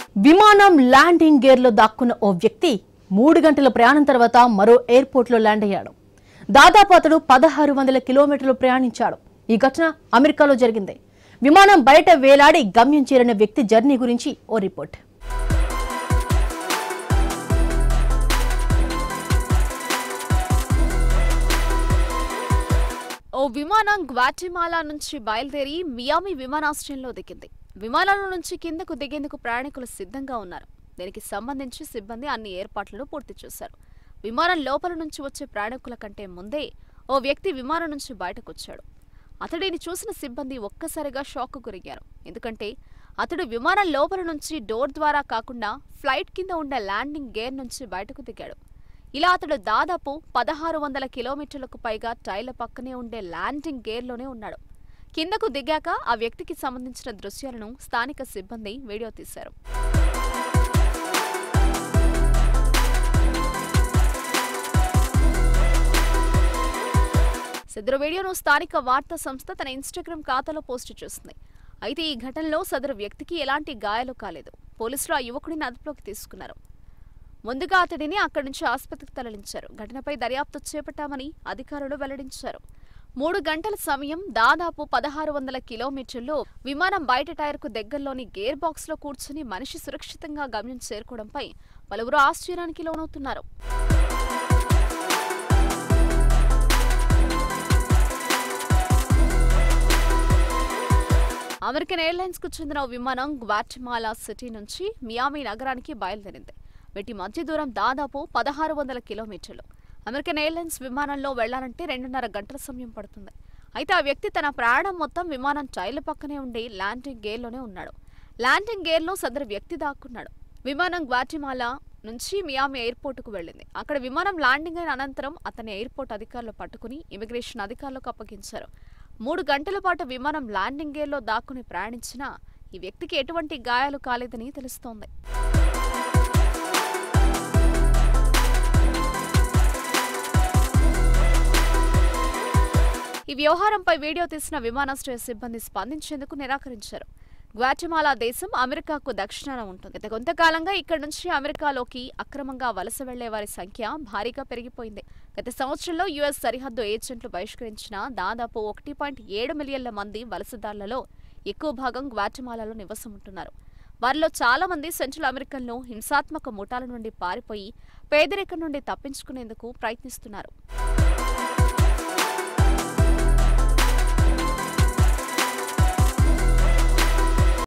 విమానం ల్యాండింగ్ గేర్లో దాక్కున్న ఓ వ్యక్తి మూడు గంటల ప్రయాణం తర్వాత మరో ఎయిర్పోర్ట్లో ల్యాండ్ అయ్యాడు దాదాపు అతడు పదహారు వందల కిలోమీటర్లు ప్రయాణించాడు ఈ ఘటన అమెరికాలో జరిగింది విమానం బయట వేలాడి గమ్యం చేరిన వ్యక్తి జర్నీ గురించి ఓ రిపోర్ట్ ఓ విమానం గ్వాటిమాలా నుంచి బయలుదేరి మియామి విమానాశ్రయంలో దిగింది విమానంలో నుంచి కిందకు దిగేందుకు ప్రయాణికులు సిద్ధంగా ఉన్నారు దీనికి సంబంధించి సిబ్బంది అన్ని ఏర్పాట్లను పూర్తి చేశారు విమానం లోపల నుంచి వచ్చే ప్రయాణికుల కంటే ముందే ఓ వ్యక్తి విమానం నుంచి బయటకొచ్చాడు అతడిని చూసిన సిబ్బంది ఒక్కసారిగా షాక్ గురయ్యారు ఎందుకంటే అతడు విమానం లోపల నుంచి డోర్ ద్వారా కాకుండా ఫ్లైట్ కింద ఉండే ల్యాండింగ్ గేర్ నుంచి బయటకు దిగాడు ఇలా అతడు దాదాపు పదహారు వందల కిలోమీటర్లకు పైగా టైర్ల పక్కనే ఉండే ల్యాండింగ్ గేర్లోనే ఉన్నాడు కిందకు దిగాక ఆ వ్యక్తికి సంబంధించిన దృశ్యాలను స్థానిక సిబ్బంది వీడియో తీశారు సదరు వీడియోను స్థానిక వార్తా సంస్థ తన ఇన్స్టాగ్రామ్ ఖాతాలో పోస్టు చేసింది అయితే ఈ ఘటనలో సదరు వ్యక్తికి ఎలాంటి గాయాలు కాలేదు పోలీసులు ఆ యువకుడిని అదుపులోకి తీసుకున్నారు ముందుగా అతడిని అక్కడి నుంచి ఆసుపత్రికి తరలించారు ఘటనపై దర్యాప్తు చేపట్టామని అధికారులు వెల్లడించారు మూడు గంటల సమయం దాదాపు పదహారు వందల కిలోమీటర్లు విమానం బయట టైర్కు దగ్గరలోని గేర్ బాక్స్లో కూర్చుని మనిషి సురక్షితంగా గమ్యం చేరుకోవడంపై పలువురు ఆశ్చర్యానికి లోనవుతున్నారు అమెరికన్ ఎయిర్లైన్స్ కు చెందిన ఓ విమానం గ్వాటమాలా సిటీ నుంచి మియామి నగరానికి బయలుదేరింది వీటి మధ్య దూరం దాదాపు పదహారు వందల కిలోమీటర్లు అమెరికన్ ఎయిర్లైన్స్ విమానంలో వెళ్లాలంటే రెండున్నర గంటల సమయం పడుతుంది అయితే ఆ వ్యక్తి తన ప్రయాణం మొత్తం విమానం టైర్ల పక్కనే ఉండి ల్యాండింగ్ గేర్లోనే ఉన్నాడు ల్యాండింగ్ గేర్లో సదరు వ్యక్తి దాక్కున్నాడు విమానం గ్వాటిమాలా నుంచి మియామి ఎయిర్పోర్టుకు వెళ్ళింది అక్కడ విమానం ల్యాండింగ్ అయిన అనంతరం అతని ఎయిర్పోర్ట్ అధికారులు పట్టుకుని ఇమిగ్రేషన్ అధికారులకు అప్పగించారు మూడు గంటల పాటు విమానం ల్యాండింగ్ గేర్లో దాక్కుని ప్రయాణించినా ఈ వ్యక్తికి ఎటువంటి గాయాలు కాలేదని తెలుస్తోంది ఈ వ్యవహారంపై వీడియో తీసిన విమానాశ్రయ సిబ్బంది స్పందించేందుకు నిరాకరించారు గ్వాటమాలా దేశం అమెరికాకు దక్షిణాన ఉంటుంది గత కొంతకాలంగా ఇక్కడి నుంచి అమెరికాలోకి అక్రమంగా వలస వెళ్లే వారి సంఖ్య భారీగా పెరిగిపోయింది గత సంవత్సరంలో యుఎస్ సరిహద్దు ఏజెంట్లు బహిష్కరించిన దాదాపు ఒకటి పాయింట్ ఏడు మిలియన్ల మంది వలసదారులలో ఎక్కువ భాగం గ్వాటమాలాలో నివాసం ఉంటున్నారు వారిలో చాలా మంది సెంట్రల్ అమెరికన్లు హింసాత్మక ముఠాల నుండి పారిపోయి పేదరికం నుండి తప్పించుకునేందుకు ప్రయత్నిస్తున్నారు